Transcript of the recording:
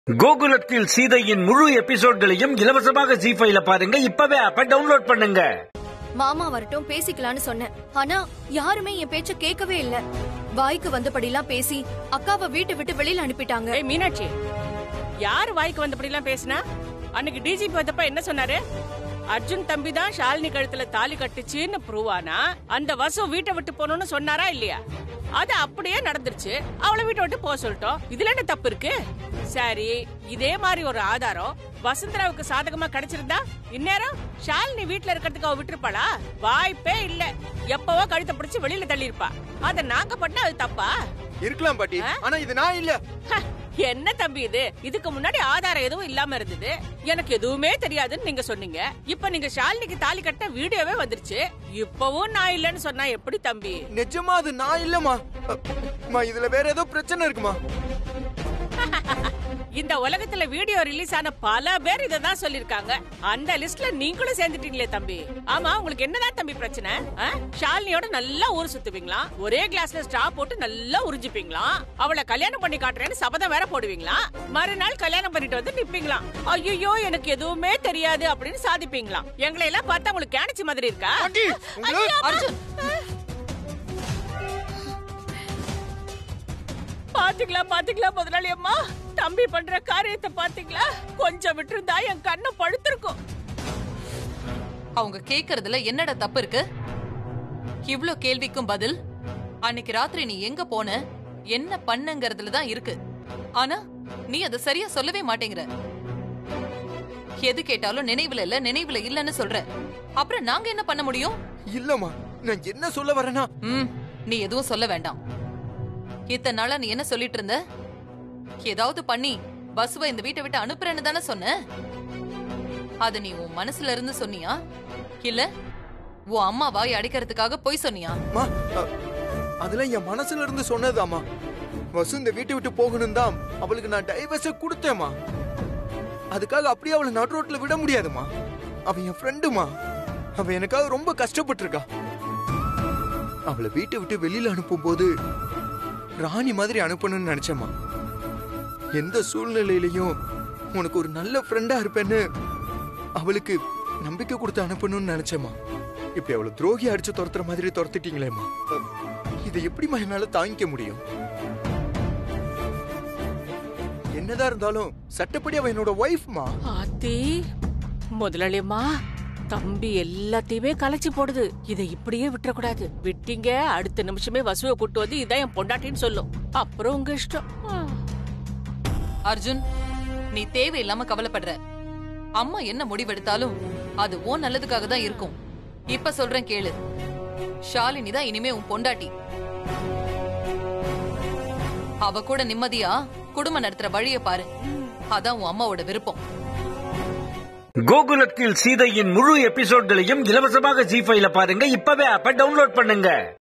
கோகுலத்தில் சீதையின் முழு எபிசோட்களையும் இலவசமாக ஜி ஃபைல பாருங்க இப்பவே ஆப்ப டவுன்லோட் பண்ணுங்க மாமா வரட்டும் பேசிக்கலாம்னு சொன்னேன் ஆனா யாருமே என் பேச்ச கேட்கவே இல்ல வாய்க்கு வந்தபடிலாம் பேசி அக்காவை வீட்டை விட்டு வெளியில அனுப்பிட்டாங்க ஏய் மீனாட்சி யார் வாய்க்கு வந்தபடி எல்லாம் பேசினா அன்னைக்கு டிஜிபி வந்தப்ப என்ன சொன்னாரு அர்ஜுன் தம்பி தான் ஷாலினி கழுத்துல தாலி கட்டுச்சுன்னு ப்ரூவ் ஆனா அந்த வசு வீட்டை விட்டு போகணும்னு சொன்னாரா இல்லையா அது அப்படியே நடந்துருச்சு அவளை வீட்டை விட்டு போக சொல்லிட்டோம் இதுல என்ன தப்பு இருக்கு சரி இதே மாதிரி ஒரு ஆதாரம் வசுந்தராவுக்கு சாதகமா கிடைச்சிருந்தா இந்நேரம் ஷாலினி வீட்ல இருக்கிறதுக்கு அவ விட்டுருப்பாளா வாய்ப்பே இல்ல எப்பவோ கழுத்தை பிடிச்சு வெளியில தள்ளியிருப்பா அத நாங்க பண்ணா அது தப்பா இருக்கலாம் பாட்டி ஆனா இது நான் இல்ல ஹ, என்ன தம்பி இது இதுக்கு முன்னாடி ஆதாரம் எதுவும் இல்லாம இருந்தது எனக்கு எதுவுமே தெரியாதுன்னு நீங்க சொன்னீங்க இப்ப நீங்க ஷாலினிக்கு தாலி கட்ட வீடியோவே வந்துருச்சு இப்பவும் நான் இல்லைன்னு சொன்னா எப்படி தம்பி நிஜமா அது நான் இல்லம்மா அ, அம்மா இதுல வேற ஏதோ பிரச்சனை இருக்குமா இந்த உலகத்துல வீடியோ ரிலீஸ் ஆன பல பேர் இததான் சொல்லிருக்காங்க அந்த லிஸ்ட்ல நீங்களும் சேர்ந்துட்டீங்களே தம்பி ஆமா உங்களுக்கு என்னதான் தம்பி பிரச்சனை ஆ? ஷாலினியோட நல்லா ஊர் சுத்துவீங்களா ஒரே கிளாஸ்ல ஸ்ட்ரா போட்டு நல்லா உறிஞ்சிப்பீங்களா அவளை கல்யாணம் பண்ணி காட்டுறேன்னு சபதம் வேற போடுவீங்களா மறுநாள் கல்யாணம் பண்ணிட்டு வந்து நிப்பீங்களா ஐயோ எனக்கு எதுவுமே தெரியாது அப்படின்னு சாதிப்பீங்களா எங்களை எல்லாம் பார்த்தா உங்களுக்கு கேணிச்சு மாதிரி இருக்கா பாட்டி உங்களை அர்ஜுன் பாத்தீங்களா பாத்தீங்களா முதலாளி அம்மா தம்பி பண்ற காரியத்தை பாத்தீங்களா கொஞ்சம் விட்டுருந்தா என் கண்ணு பழுத்திருக்கும் அவங்க கேக்குறதுல என்னடா தப்பு இருக்கு இவ்ளோ கேள்விக்கும் பதில் அன்னைக்கு ராத்திரி நீ எங்க போன என்ன பண்ணங்கறதுல தான் இருக்கு ஆனா நீ அதை சரியா சொல்லவே மாட்டேங்கிற எது கேட்டாலும் நினைவுல இல்ல நினைவுல இல்லன்னு சொல்ற அப்புறம் நாங்க என்ன பண்ண முடியும் இல்லம்மா நான் என்ன சொல்ல வரேன்னா ம் நீ எதுவும் சொல்ல வேண்டாம் இத்தனை நாளா நீ என்ன சொல்லிட்டு இருந்த ஏதாவது பண்ணி பஸ்வை இந்த வீட்டை விட்டு அனுப்புறேன்னு தானே சொன்ன அத நீ உன் மனசுல இருந்து சொன்னியா இல்ல உன் அம்மா வாய் அடிக்கிறதுக்காக பொய் சொன்னியா அம்மா, அ, அதெல்லாம் என் மனசுல இருந்து சொன்னதாம்மா வசு இந்த வீட்டை விட்டு போகணும் தான் அவளுக்கு நான் டைவர்ஸ கொடுத்தேம்மா அதுக்காக அப்படியே அவளை நடு ரோட்ல விட முடியாதுமா அவ என் ஃப்ரெண்டுமா அவ எனக்காக ரொம்ப கஷ்டப்பட்டிருக்கா அவளை வீட்டை விட்டு வெளியில அனுப்பும் போது ராணி மாதிரி அனுப்பணும்னு நினைச்சேம்மா எந்த சூழ்நிலையிலையும் உனக்கு ஒரு நல்ல ஃப்ரெண்டா இருப்பேன்னு அவளுக்கு நம்பிக்கை கொடுத்து அனுப்பணும்னு நினைச்சேம்மா இப்படி அவளை துரோகி அடிச்சு துரத்துற மாதிரி துரத்திட்டீங்களேம்மா இதை எப்படிம்மா என்னால தாங்கிக்க முடியும் என்னதான் இருந்தாலும் சட்டப்படி அவ என்னோட ஒய்ஃப்மா ஆத்தி முதலாளி அம்மா தம்பி எல்லாத்தையுமே கலைச்சு போடுது இதை இப்படியே விட்டுறக்கூடாது விட்டீங்க அடுத்த நிமிஷமே வசுவை கூட்டு வந்து இதான் என் பொண்டாட்டின்னு சொல்லும் அப்புறம் உங்க இஷ்டம் ஆ. அர்ஜுன் நீ தேவையில்லாம கவலைப்படுற அம்மா என்ன முடிவெடுத்தாலும் அது உன் நல்லதுக்காக தான் இருக்கும் இப்ப சொல்றேன் கேளு ஷாலினி தான் இனிமே உன் பொண்டாட்டி அவ கூட நிம்மதியா குடும்பம் நடத்துற வழிய பாரு அதான் உன் அம்மாவோட விருப்பம் கோகுலத்தில் சீதையின் முழு எபிசோட்களையும் இலவசமாக ஜி ஃபைல பாருங்க இப்பவே ஆப்ப டவுன்லோட் பண்ணுங்க